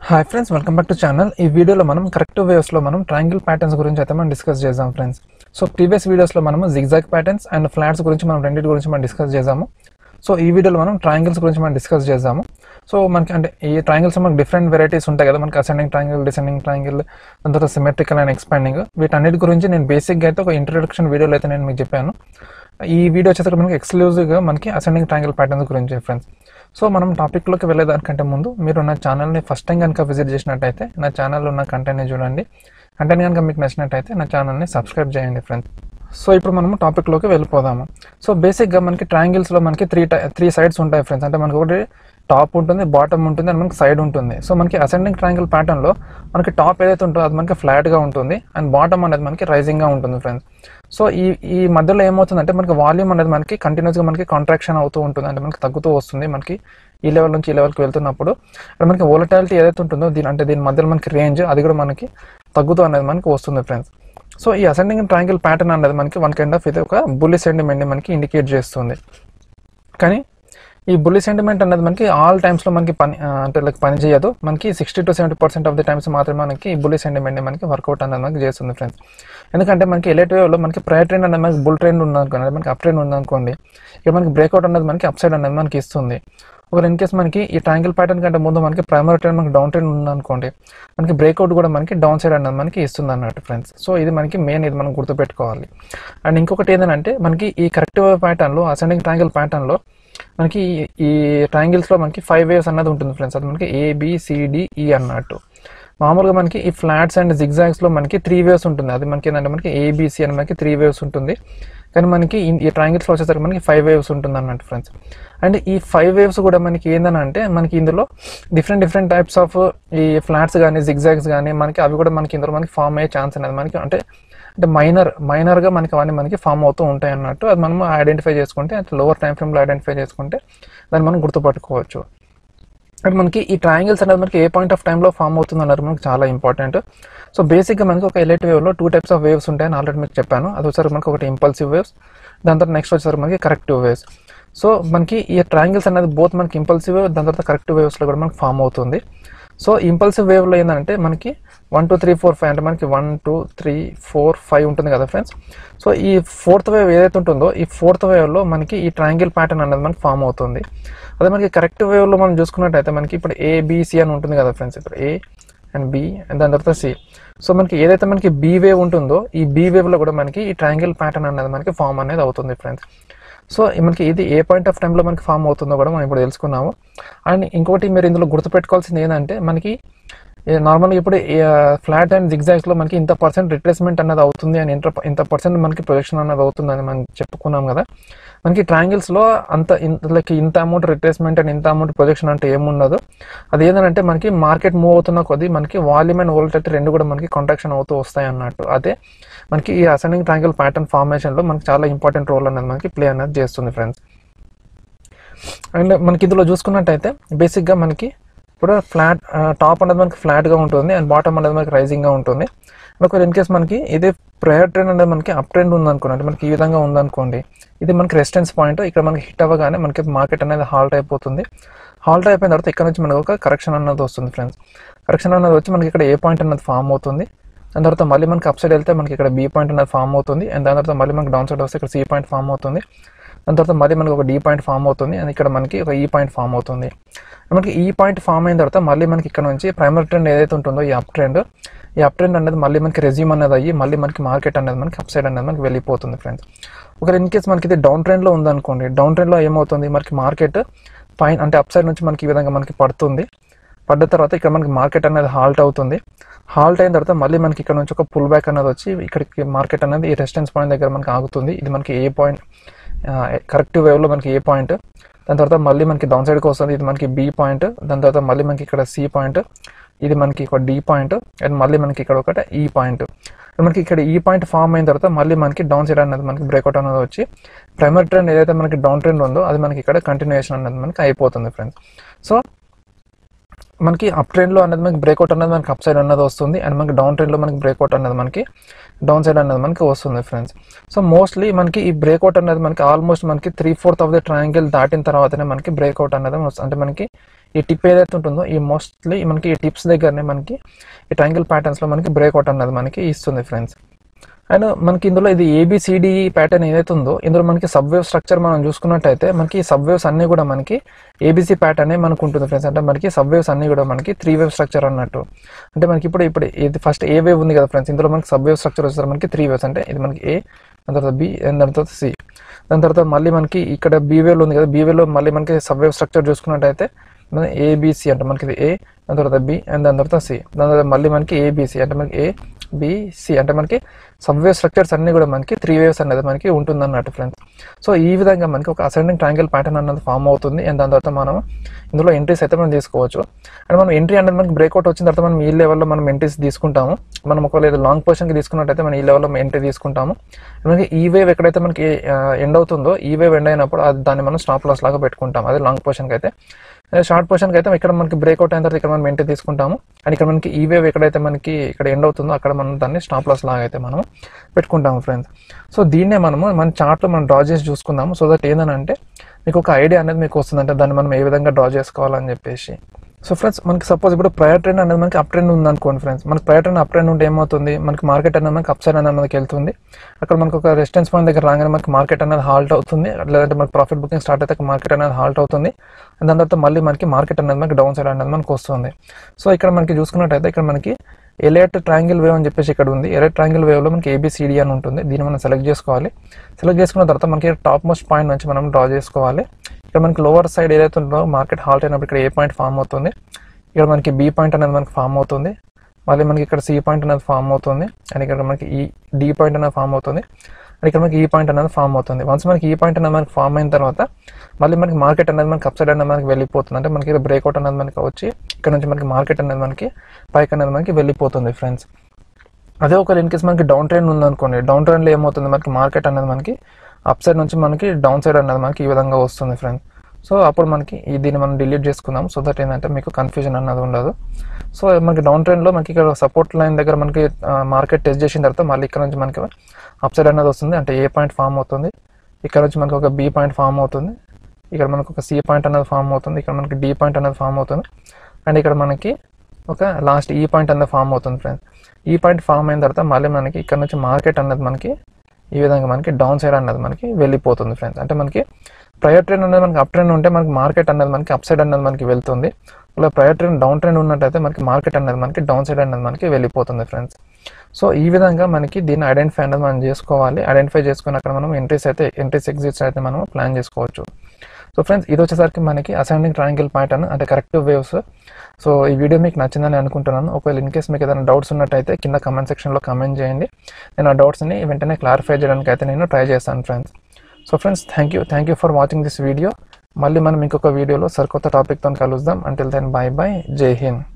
hi friends welcome back to channel ఈ వీడియోలో మనం కరెక్టివ్ వేవ్స్లో మనం ట్రయాంగిల్ ప్యాటర్న్స్ గురించి అయితే మనం డిస్కస్ చేద్దాం ఫ్రెండ్స్ సో ప్రీవియస్ వీడియోస్లో మనం జిగ్జాగ్ ప్యాటర్న్స్ అండ్ ఫ్లాట్స్ గురించి మనం రెండింటి గురించి మనం డిస్కస్ చేద్దాము సో ఈ వీడియోలో మనం ట్రయాంగిల్స్ గురించి మనం డిస్కస్ చేద్దాము సో మనకి అంటే ఈ ట్రయాంగిల్స్ మనకి డిఫరెంట్ వెరైటీస్ ఉంటాయి కదా మనకి అసెండింగ్ ట్రయాంగిల్ డిసెండింగ్ ట్రయాంగిల్ దాని తర్వాత సిమెట్రికల్ అండ్ ఎక్స్పాండింగ్ వీటన్నిటి గురించి నేను బేసిక్గా అయితే ఒక ఇంట్రడక్షన్ వీడియోలో అయితే నేను మీకు చెప్పాను ఈ వీడియో వచ్చేసరికి మనకి ఎక్స్క్లూజివ్గా మనకి అసెండింగ్ ట్రయాంగిల్ ప్యాటర్న్స్ గురించి ఫ్రెండ్స్ సో మనం టాపిక్లోకి వెళ్ళేదానికంటే ముందు మీరు నా ఛానల్ని ఫస్ట్ టైం కనుక విజిట్ చేసినట్టయితే నా ఛానల్లో ఉన్న కంటెంట్ని చూడండి కంటెంట్ కనుక మీకు నచ్చినట్టయితే నా ఛానల్ని సబ్స్క్రైబ్ చేయండి ఫ్రెండ్స్ సో ఇప్పుడు మనము టాపిక్లోకి వెళ్ళిపోదాము సో బేసిక్గా మనకి ట్రయాంగిల్స్లో మనకి త్రీ త్రీ సైడ్స్ ఉంటాయి ఫ్రెండ్స్ అంటే మనకి ఒకటి టాప్ ఉంటుంది బాటమ్ ఉంటుంది అండ్ మనకి సైడ్ ఉంటుంది సో మనకి అసెండింగ్ ట్రయాంగిల్ ప్యాటర్న్లో మనకి టాప్ ఏదైతే ఉంటుందో అది మనకి ఫ్లాట్గా ఉంటుంది అండ్ బాటమ్ అనేది మనకి రైజింగ్గా ఉంటుంది ఫ్రెండ్స్ సో ఈ ఈ మధ్యలో ఏమవుతుందంటే మనకి వాల్యూమ్ అనేది మనకి కంటిన్యూస్గా మనకి కాంట్రాక్షన్ అవుతూ ఉంటుంది అంటే మనకి తగ్గుతూ వస్తుంది మనకి ఈ లెవెల్ నుంచి ఈ లెవెల్కి వెళ్తున్నప్పుడు అంటే మనకి వోలటాలిటీ ఏదైతే ఉంటుందో దీని అంటే దీని మధ్యలో మనకి రేంజ్ అది కూడా మనకి తగ్గుతూ అనేది మనకి వస్తుంది ఫ్రెండ్స్ సో ఈ అసెండింగ్ ట్రయాంగిల్ ప్యాటర్న్ అనేది మనకి వన్ కైండ్ ఆఫ్ ఇది ఒక బుల్లి సెంటిమెంట్ని మనకి ఇండికేట్ చేస్తుంది కానీ ఈ బుల్లి సెంటిమెంట్ అనేది మనకి ఆల్ టైమ్స్లో మనకి పని ఆ, అంటే లైక్ పని చేయదు మనకి sixty to seventy percent of the times మాత్రమే మనకి ఈ బుల్లి సెంటిమెంట్ మనకి వర్కౌట్ అనేది మనకి చేస్తుంది ఫ్రెండ్స్ ఎందుకంటే మనకి ఎలక్ట్ వేవ్లో మనకి ప్రయర్ ట్రెండ్ అనేది మనకి బుల్ ట్రెండ్ ఉందనుకోండి అంటే మనకి అప్ ట్రెండ్ ఉందనుకోండి ఇక్కడ మనకి బ్రేక్అవుట్ అనేది మనకి అప్ సైడ్ అనేది మనకి ఇస్తుంది ఒకవేళ ఇన్ కేస్ మనకి ఈ ట్రయాంగిల్ ప్యాటర్న్ కంటే ముందు మనకి ప్రైమరీ ట్రెండ్ మనకి డౌన్ ట్రెండ్ ఉందనుకోండి మనకి బ్రేక్అవుట్ కూడా మనకి డౌన్ సైడ్ అనేది మనకి ఇస్తుంది అన్నట్టు ఫ్రెండ్స్ సో ఇది మనకి మెయిన్ ఇది మనం గుర్తుపెట్టుకోవాలి అండ్ ఇంకొకటి ఏంటంటే మనకి ఈ కరెక్టివ్ ప్యాటర్న్లో అసెండింగ్ ట్రయాంగిల్ ప్యాటర్న్లో మనకి ఈ- ఈ ట్రయాంగిల్స్లో మనకి ఫైవ్ వేవ్స్ అన్నది ఉంటుంది ఫ్రెండ్స్ అది మనకి ఏబిసిడిఈ అన్నట్టు మామూలుగా మనకి ఈ ఫ్లాట్స్ అండ్ జిగ్జాగ్స్లో మనకి త్రీ వేవ్స్ ఉంటుంది అది మనకి ఏంటంటే మనకి ఏబిసి అని మనకి త్రీ వేవ్స్ ఉంటుంది కానీ మనకి ఈ- ఈ ట్రయాంగిల్స్లో వచ్చేసరికి మనకి ఫైవ్ వేవ్స్ ఉంటుంది అన్నట్టు ఫ్రెండ్స్ అండ్ ఈ ఫైవ్ వేవ్స్ కూడా మనకి ఏందని అంటే మనకి ఇందులో డిఫరెంట్ డిఫరెంట్ టైప్స్ ఆఫ్ ఈ ఫ్లాట్స్ కానీ జిగ్జాగ్స్ కానీ మనకి అవి కూడా మనకి ఇందులో మనకి ఫామ్ అయ్యే ఛాన్స్ అనేది మనకి అంటే అంటే మైనర్ మైనర్గా మనకి అవన్నీ మనకి ఫామ్ అవుతూ ఉంటాయి అన్నట్టు అది మనం ఐడెంటిఫై చేసుకుంటే అంటే లోవర్ టైం ఫ్రేమ్లో ఐడెంటిఫై చేసుకుంటే దాన్ని మనం గుర్తుపట్టుకోవచ్చు అండ్ మనకి ఈ ట్రయాంగిల్స్ అనేది మనకి ఏ పాయింట్ ఆఫ్ టైంలో ఫామ్ అవుతుంది అన్నారు మనకి చాలా ఇంపార్టెంట్ సో బేసిక్గా మనకి ఒక ఎలక్ట్ వేవ్లో టూ టైప్స్ ఆఫ్ వేవ్స్ ఉంటాయని ఆల్రెడీ మీకు చెప్పాను అది వచ్చేసరికి మనకి ఒకటి ఇంపల్సివ్ వేవ్స్ దాని తర్వాత నెక్స్ట్ వచ్చేసరికి మనకి కరెక్టివ్ వేవ్స్ సో మనకి ఈ ట్రయాంగిల్స్ అనేది బోత్ మనకి ఇంపల్సివ్ వేవ్ దాని తర్వాత కరెక్టివ్ వేవ్స్లో కూడా మనకి ఫామ్ అవుతుంది సో ఇంపల్సివ్ వేవ్లో ఏంటంటే మనకి one two three four five అంటే మనకి one two three four five ఉంటుంది కదా ఫ్రెండ్స్ సో ఈ ఫోర్త్ వేవ్ ఏదైతే ఉంటుందో ఈ ఫోర్త్ వేవ్లో మనకి ఈ ట్రయాంగిల్ ప్యాటర్న్ అనేది మనకి ఫామ్ అవుతుంది అదే మనకి కరెక్ట్ వేవ్లో మనం చూసుకున్నట్టయితే మనకి ఇప్పుడు ఏబిసి అని ఉంటుంది కదా ఫ్రెండ్స్ ఇప్పుడు ఏ అండ్ బి అండ్ దాని తర్వాత సి సో మనకి ఏదైతే మనకి బి వేవ్ ఉంటుందో ఈ బి వేవ్లో కూడా మనకి ఈ ట్రయాంగిల్ ప్యాటర్న్ అనేది మనకి ఫామ్ అనేది అవుతుంది ఫ్రెండ్స్ సో మనకి ఇది ఏ పాయింట్ ఆఫ్ టైంలో మనకి ఫామ్ అవుతుందో కూడా మనం ఇప్పుడు తెలుసుకున్నాము అండ్ ఇంకొకటి మీరు ఇందులో గుర్తుపెట్టుకోవాల్సింది ఏంటంటే మనకి నార్మల్గా ఇప్పుడు ఫ్లాట్ అండ్ జిగ్జాగ్స్లో మనకి ఇంత పర్సెంట్ రిట్రేస్మెంట్ అనేది అవుతుంది అని ఇంత ఇంత పర్సెంట్ మనకి ప్రొజెక్షన్ అనేది అవుతుంది అని మనం చెప్పుకున్నాం కదా మనకి ట్రయాంగిల్స్లో అంత లైక్ ఇంత అమౌంట్ రిట్రేస్మెంట్ అండ్ ఇంత అమౌంట్ ప్రొజెక్షన్ అంటే ఏముండదు అది ఏంటంటే మనకి మార్కెట్ మూవ్ అవుతున్న కొద్దీ మనకి వాల్యూమ్ అండ్ వోల్టెట్ రెండు కూడా మనకి కాంట్రాక్షన్ అవుతూ వస్తాయి అన్నట్టు అదే మనకి ఈ అసెండింగ్ ట్రయాంగిల్ ప్యాటర్న్ ఫార్మేషన్లో మనకి చాలా ఇంపార్టెంట్ రోల్ అనేది మనకి ప్లే అనేది చేస్తుంది ఫ్రెండ్స్ అండ్ మనకి ఇందులో చూసుకున్నట్టయితే బేసిక్గా మనకి ఇప్పుడు ఫ్లాట్ టాప్ అనేది మనకి ఫ్లాట్గా ఉంటుంది అండ్ బాటమ్ అనేది మనకి రైజింగ్గా ఉంటుంది ఒకవేళ ఇన్ కేస్ మనకి ఇదే ప్రేయర్ ట్రెండ్ అనేది మనకి అప్ ట్రెండ్ ఉందనుకోండి అంటే మనకి ఈ విధంగా ఉందనుకోండి ఇది మనకి రెసిస్టెన్స్ పాయింట్ ఇక్కడ మనకి హిట్ అవ్వగానే మనకి మార్కెట్ అనేది హాల్ట్ అయిపోతుంది హాల్ట్ అయిపోయిన తర్వాత ఇక్కడ నుంచి మనకు ఒక కరెక్షన్ అన్నది వస్తుంది ఫ్రెండ్స్ కరెక్షన్ అన్నది వచ్చి మనకి ఇక్కడ ఏ పాయింట్ అన్నది ఫామ్ అవుతుంది దాని తర్వాత మళ్ళీ మనకి అప్ సైడ్ వెళ్తే మనకి ఇక్కడ బీ పాయింట్ అనేది ఫామ్ అవుతుంది అండ్ దాని తర్వాత మళ్ళీ మనకి డౌన్ సైడ్ వస్తే ఇక్కడ సి పాయింట్ ఫామ్ అవుతుంది దాని తర్వాత మళ్ళీ మనకి ఒక డి పాయింట్ ఫామ్ అవుతుంది అండ్ ఇక్కడ మనకి ఒక ఈ పాయింట్ ఫామ్ అవుతుంది మనకి ఈ పాయింట్ ఫామ్ అయిన తర్వాత మళ్ళీ మనకి ఇక్కడ నుంచి ప్రైమరీ ట్రెండ్ ఏదైతే ఉంటుందో ఈ అప్ ట్రెండ్ ఈ అప్ ట్రెండ్ అనేది మళ్ళీ మనకి రెజ్యూమ్ అనేది అయ్యి మళ్ళీ మనకి మార్కెట్ అనేది మనకి అప్ సైడ్ అనేది మనకి వెళ్ళిపోతుంది ఫ్రెండ్స్ ఒకవేళ ఇన్ కేస్ మనకి ఇది డౌన్ ట్రెండ్లో ఉందనుకోండి డౌన్ ట్రెండ్లో ఏమవుతుంది మనకి మార్కెట్ పైన అంటే అప్ సైడ్ నుంచి మనకి ఈ విధంగా మనకి పడుతుంది పడ్డ తర్వాత ఇక్కడ మనకి మార్కెట్ అనేది హాల్ట్ అవుతుంది హాల్ట్ అయిన తర్వాత మళ్ళీ మనకి ఇక్కడ నుంచి ఒక పుల్ బ్యాక్ అనేది వచ్చి ఇక్కడికి మార్కెట్ అనేది ఈ రెసిస్టెన్స్ పాయింట్ దగ్గర మనకి ఆగుతుంది ఇది మనకి ఏ పాయింట్ కరెక్టివ్ వేవ్లో మనకి ఏ పాయింట్ దాని తర్వాత మళ్ళీ మనకి డౌన్ సైడ్కి వస్తుంది ఇది మనకి బి పాయింట్ దాని తర్వాత మళ్ళీ మనకి ఇక్కడ సి పాయింట్ ఇది మనకి ఒక డి పాయింట్ అండ్ మళ్ళీ మనకి ఇక్కడ ఒకటి ఈ పాయింట్ మనకి ఇక్కడ ఈ పాయింట్ ఫామ్ అయిన తర్వాత మళ్ళీ మనకి డౌన్ సైడ్ అనేది మనకి బ్రేక్అవుట్ అనేది వచ్చి ప్రైమరీ ట్రెండ్ ఏదైతే మనకి డౌన్ ట్రెండ్ ఉందో అది మనకి ఇక్కడ కంటిన్యూషన్ అనేది మనకి అయిపోతుంది ఫ్రెండ్స్ సో మనకి అప్ ట్రెండ్లో అనేది మనకి బ్రేక్అవుట్ అనేది మనకి అప్ సైడ్ అన్నది వస్తుంది అండ్ మనకి డౌన్ ట్రెండ్లో మనకి బ్రేక్అవుట్ అనేది మనకి డౌన్ సైడ్ అనేది మనకి వస్తుంది ఫ్రెండ్స్ సో మోస్ట్లీ మనకి ఈ బ్రేక్అవుట్ అనేది మనకి ఆల్మోస్ట్ మనకి three fourth of the triangle దాటిన తర్వాతనే మనకి బ్రేక్అవుట్ అనేది వస్తుంది అంటే మనకి ఈ టిప్ ఏదైతే ఉంటుందో ఈ మోస్ట్లీ మనకి ఈ టిప్స్ దగ్గరనే మనకి ఈ ట్రయాంగిల్ ప్యాటర్న్స్లో మనకి బ్రేక్అవుట్ అన్నది మనకి ఇస్తుంది ఫ్రెండ్స్ అండ్ మనకి ఇందులో ఇది ఏబిసిడి ప్యాటర్న్ ఏదైతే ఉందో ఇందులో మనకి సబ్వేవ్ స్ట్రక్చర్ మనం చూసుకున్నట్టయితే మనకి సబ్వేవ్స్ అన్నీ కూడా మనకి ఏబిసి ప్యాటర్నే మనకు ఉంటుంది ఫ్రెండ్స్ అంటే మనకి సబ్వేవ్స్ అన్నీ కూడా మనకి త్రీ వేవ్ స్ట్రక్చర్ అన్నట్టు అంటే మనకి ఇప్పుడు ఇప్పుడు ఇది ఫస్ట్ ఏ వేవ్ ఉంది కదా ఫ్రెండ్స్ ఇందులో మనకి సబ్వేవ్ స్ట్రక్చర్ వచ్చేసరికి మనకి త్రీ వేవ్స్ అంటే ఇది మనకి ఏ దాని తర్వాత బి అండ్ దాని తర్వాత సి దాని తర్వాత మళ్ళీ మనకి ఇక్కడ బీ వేవ్ ఉంది కదా బీ వేవ్లో మళ్ళీ మనకి సబ్వేవ్ స్ట్రక్చర్ చూసుకున్నట్టయితే మన ఏబిసి అంటే మనకి ఇది ఏ దాని తర్వాత బి అండ్ దాని తర్వాత సి దాని తర్వాత మళ్ళీ మనకి ఏబిసి అంటే మనకి ఏ బిసి అంటే మనకి సబ్వేవ్ స్ట్రక్చర్స్ అన్ని కూడా మనకి త్రీ వేవ్స్ అనేది మనకి ఉంటుంది అన్నట్టు ఫ్రెండ్స్ సో ఈ విధంగా మనకి ఒక అసెండింగ్ ట్రయాంగిల్ ప్యాటర్న్ అన్నది ఫామ్ అవుతుంది అండ్ దాని తర్వాత మనం ఇందులో ఎంట్రీస్ అయితే మనం తీసుకోవచ్చు అండ్ మనం ఎంట్రీ అనేది మనకి బ్రేక్అవుట్ వచ్చిన తర్వాత మనం ఈ లెవెల్లో మనం ఎంట్రీస్ తీసుకుంటాము మనం ఒకవేళ ఇది లాంగ్ పొజిషన్కి తీసుకున్నట్టయితే మనం ఈ లెవెల్లో ఎంట్రీ తీసుకుంటాము మనకి ఈ వేవ్ ఎక్కడైతే మనకి ఎండ్ అవుతుందో ఈ వేవ్ ఎండ్ అయినప్పుడు అది దాన్ని మనం స్టాప్ లాస్ లాగా పెట్టుకుంటాం అదే లాంగ్ పొజిషన్కి అయితే షార్ట్ పొజిషన్కి అయితే ఇక్కడ మనకి బ్రేక్అవుట్ అయిన తర్వాత ఇక్కడ మనం ఎంట్రీ తీసుకుంటాము అండ్ ఇక్కడ మనకి ఈ వేవ్ ఎక్కడైతే మనకి ఇక్కడ ఎండ్ అవుతుందో అక్కడ మనం దాన్ని స్టాప్ లాస్ లాగా అయితే మనం పెట్టుకుంటాము ఫ్రెండ్స్ సో దీన్నే మనము మన చార్ట్లో మనం డ్రా చేసి చూసుకుందాము సో దట్ ఏంటంటే మీకు ఒక ఐడియా అనేది మీకు వస్తుంది అంటే దాన్ని మనం ఏ విధంగా డ్రా చేసుకోవాలని చెప్పేసి సో ఫ్రెండ్స్ మనకి సపోజ్ ఇప్పుడు ప్రయర్ ట్రెండ్ అనేది మనకి అప్ ట్రెండ్ ఉంది అనుకోండి ఫ్రెండ్స్ మనకి ప్రయర్ ట్రెండ్ అప్ ట్రెండ్ ఉంటే ఏమవుతుంది మనకి మార్కెట్ అనేది మనకి అప్ సైడ్ అనేది మనకి వెళ్తుంది అక్కడ మనకు ఒక రెసిస్టెన్స్ పాయింట్ దగ్గర రాగానే మనకి మార్కెట్ అనేది హాల్ట్ అవుతుంది లేదంటే మనకి ప్రాఫిట్ బుకింగ్ స్టార్ట్ అయితే మార్కెట్ అనేది హాల్ట్ అవుతుంది And దాని తర్వాత మళ్ళీ మనకి మార్కెట్ అనేది మనకి డౌన్ సైడ్ అనేది మనకి వస్తుంది సో ఇక్కడ మనకి చూసుకున్నట్టయితే ఇక్కడ మనకి ఎలైట్ ట్రయాంగిల్ వేవ్ అని చెప్పేసి ఇక్కడ ఉంది ఎలైట్ ట్రయాంగిల్ వేవ్లో మనకి ఏబిసిడి అని ఉంటుంది దీన్ని మనం సెలెక్ట్ చేసుకోవాలి సెలెక్ట్ చేసుకున్న తర్వాత మనకి టాప్ మోస్ట్ పాయింట్ నుంచి మనం డ్రా చేసుకోవాలి ఇక్కడ మనకి లోవర్ సైడ్ ఏదైతే ఉందో మార్కెట్ హాల్ట్ అయినప్పుడు ఇక్కడ ఏ పాయింట్ ఫామ్ అవుతుంది ఇక్కడ మనకి బి పాయింట్ అనేది మనకి ఫామ్ అవుతుంది మళ్ళీ మనకి ఇక్కడ సి పాయింట్ అనేది ఫామ్ అవుతుంది అండ్ ఇక్కడ మనకి ఈ డి పాయింట్ అనేది ఫామ్ అవుతుంది అండ్ ఇక్కడ మనకి ఈ పాయింట్ అనేది ఫామ్ అవుతుంది వన్స్ మనకి ఈ పాయింట్ అనేది మనకి ఫామ్ అయిన తర్వాత మళ్ళీ మనకి మార్కెట్ అనేది మనకి అప్ సైడ్ అనేది మనకి వెళ్ళిపోతుంది అంటే మనకి బ్రేక్అవుట్ అనేది మనకి వచ్చి ఇక్కడ నుంచి మనకి మార్కెట్ అనేది మనకి పైకి అనేది మనకి వెళ్ళిపోతుంది ఫ్రెండ్స్ అదే ఒక ఇన్ కేస్ మనకి డౌన్ ట్రెండ్ ఉందనుకోండి డౌన్ ట్రెండ్లో ఏమవుతుంది మనకి మార్కెట్ అనేది మనకి అప్ సైడ్ నుంచి మనకి డౌన్ సైడ్ అనేది మనకి ఈ విధంగా వస్తుంది ఫ్రెండ్స్ సో అప్పుడు మనకి ఈ దీన్ని మనం డిలీట్ చేసుకుందాం సో దట్ ఏంటంటే మీకు కన్ఫ్యూజన్ అన్నది ఉండదు సో మనకి డౌన్ ట్రెండ్లో మనకి ఇక్కడ సపోర్ట్ లైన్ దగ్గర మనకి మార్కెట్ టెస్ట్ చేసిన తర్వాత మళ్ళీ ఇక్కడ నుంచి మనకి అప్ సైడ్ అనేది వస్తుంది అంటే ఏ పాయింట్ ఫామ్ అవుతుంది ఇక్కడ నుంచి మనకి ఒక బి పాయింట్ ఫామ్ అవుతుంది ఇక్కడ మనకు ఒక సి పాయింట్ అనేది ఫామ్ అవుతుంది ఇక్కడ మనకి డి పాయింట్ అనేది ఫామ్ అవుతుంది అండ్ ఇక్కడ మనకి ఒక లాస్ట్ ఈ పాయింట్ అనేది ఫామ్ అవుతుంది ఫ్రెండ్స్ ఈ పాయింట్ ఫామ్ అయిన తర్వాత మళ్ళీ మనకి ఇక్కడ నుంచి మార్కెట్ అన్నది మనకి ఈ విధంగా మనకి డౌన్ సైడ్ అన్నది మనకి వెళ్ళిపోతుంది ఫ్రెండ్స్ అంటే మనకి ప్రయర్ ట్రెండ్ అనేది మనకి అప్ ట్రెండ్ ఉంటే మనకి మార్కెట్ అనేది మనకి అప్ సైడ్ అనేది మనకి వెళ్తుంది అలా ప్రయర్ ట్రెండ్ డౌన్ ట్రెండ్ ఉన్నట్టయితే మనకి మార్కెట్ అనేది మనకి డౌన్ సైడ్ అనేది మనకి వెళ్ళిపోతుంది ఫ్రెండ్స్ సో ఈ విధంగా మనకి దీన్ని ఐడెంటిఫై అనేది మనం చేసుకోవాలి ఐడెంటిఫై చేసుకుని అక్కడ మనం ఎంట్రీస్ అయితే ఎంట్రీస్ ఎగ్జిట్స్ అయితే మనం ప్లాన్ చేసుకోవచ్చు సో ఫ్రెండ్స్ ఇది వచ్చేసరికి మనకి అసెండింగ్ ట్రయాంగిల్ ప్యాటర్న్ అంటే కరెక్టివ్ వేవ్స్ సో ఈ వీడియో మీకు నచ్చిందని అనుకుంటున్నాను ఒకవేళ ఇన్ కేస్ మీకు ఏదైనా డౌట్స్ ఉన్నట్టయితే కింద కమెంట్ సెక్షన్లో కమెంట్ చేయండి నేను ఆ డౌట్స్ని వెంటనే క్లారిఫై చేయడానికి అయితే నేను ట్రై చేస్తాను friends so friends thank you thank you for watching this video మళ్ళీ మనం ఇంకొక వీడియోలో సరికొత్త టాపిక్తో కలుద్దాం అంటిల్ దెన్ బాయ్ బాయ్ జై హింద్